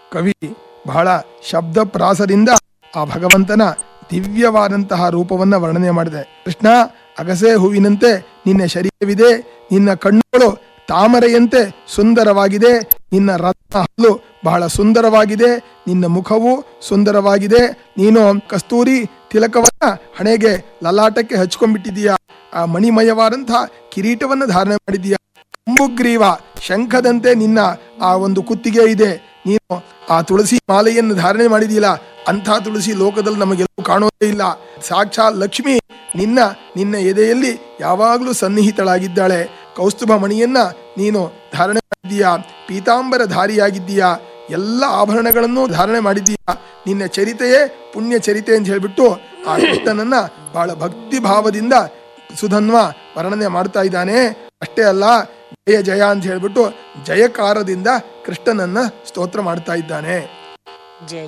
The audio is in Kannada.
ಕವಿ ಬಹಳ ಶಬ್ದ ಪ್ರಾಸದಿಂದ ಆ ಭಗವಂತನ ದಿವ್ಯವಾದಂತಹ ರೂಪವನ್ನ ವರ್ಣನೆ ಮಾಡಿದೆ ಕೃಷ್ಣ ಅಗಸೆ ಹೂವಿನಂತೆ ನಿನ್ನ ಶರೀರವಿದೆ ನಿನ್ನ ಕಣ್ಣುಗಳು ತಾಮರೆಯಂತೆ ಸುಂದರವಾಗಿದೆ ನಿನ್ನ ರತ್ನ ಹಲ್ಲು ಬಹಳ ಸುಂದರವಾಗಿದೆ ನಿನ್ನ ಮುಖವು ಸುಂದರವಾಗಿದೆ ನೀನು ಕಸ್ತೂರಿ ತಿಲಕವನ್ನ ಹಣೆಗೆ ಲಲಾಟಕ್ಕೆ ಹಚ್ಕೊಂಡ್ಬಿಟ್ಟಿದೀಯ ಆ ಮಣಿಮಯವಾದಂತಹ ಕಿರೀಟವನ್ನ ಧಾರಣೆ ಮಾಡಿದೀಯ ಕಂಬುಗ್ರೀವ ಶಂಖದಂತೆ ನಿನ್ನ ಆ ಒಂದು ಕುತ್ತಿಗೆ ಇದೆ ನೀನು ಆ ತುಳಸಿ ಮಾಲೆಯನ್ನು ಧಾರಣೆ ಮಾಡಿದೀಯಲ್ಲ ಅಂಥ ತುಳಸಿ ಲೋಕದಲ್ಲಿ ನಮಗೆಲ್ಲೂ ಕಾಣೋದೇ ಇಲ್ಲ ಸಾಕ್ಷಾತ್ ಲಕ್ಷ್ಮಿ ನಿನ್ನ ನಿನ್ನ ಎದೆಯಲ್ಲಿ ಯಾವಾಗಲೂ ಸನ್ನಿಹಿತಳಾಗಿದ್ದಾಳೆ ಕೌಸ್ತುಭ ಮಣಿಯನ್ನ ನೀನು ಧಾರಣೆ ಮಾಡಿದ್ದೀಯಾ ಪೀತಾಂಬರ ಧಾರಿಯಾಗಿದ್ದೀಯಾ ಎಲ್ಲ ಆಭರಣಗಳನ್ನು ಧಾರಣೆ ಮಾಡಿದ್ದೀಯಾ ನಿನ್ನ ಚರಿತೆಯೇ ಪುಣ್ಯ ಚರಿತೆ ಅಂತ ಹೇಳ್ಬಿಟ್ಟು ಆ ಕೃಷ್ಣನನ್ನ ಬಹಳ ಭಕ್ತಿ ಭಾವದಿಂದ ಸುಧನ್ವ ವರ್ಣನೆ ಮಾಡ್ತಾ ಇದ್ದಾನೆ ಅಷ್ಟೇ ಅಲ್ಲ ಜಯ ಜಯ ಅಂತ ಹೇಳ್ಬಿಟ್ಟು ಜಯಕಾರದಿಂದ ಕೃಷ್ಣನನ್ನ ಸ್ತೋತ್ರ ಮಾಡ್ತಾ ಇದ್ದಾನೆ ಜಯ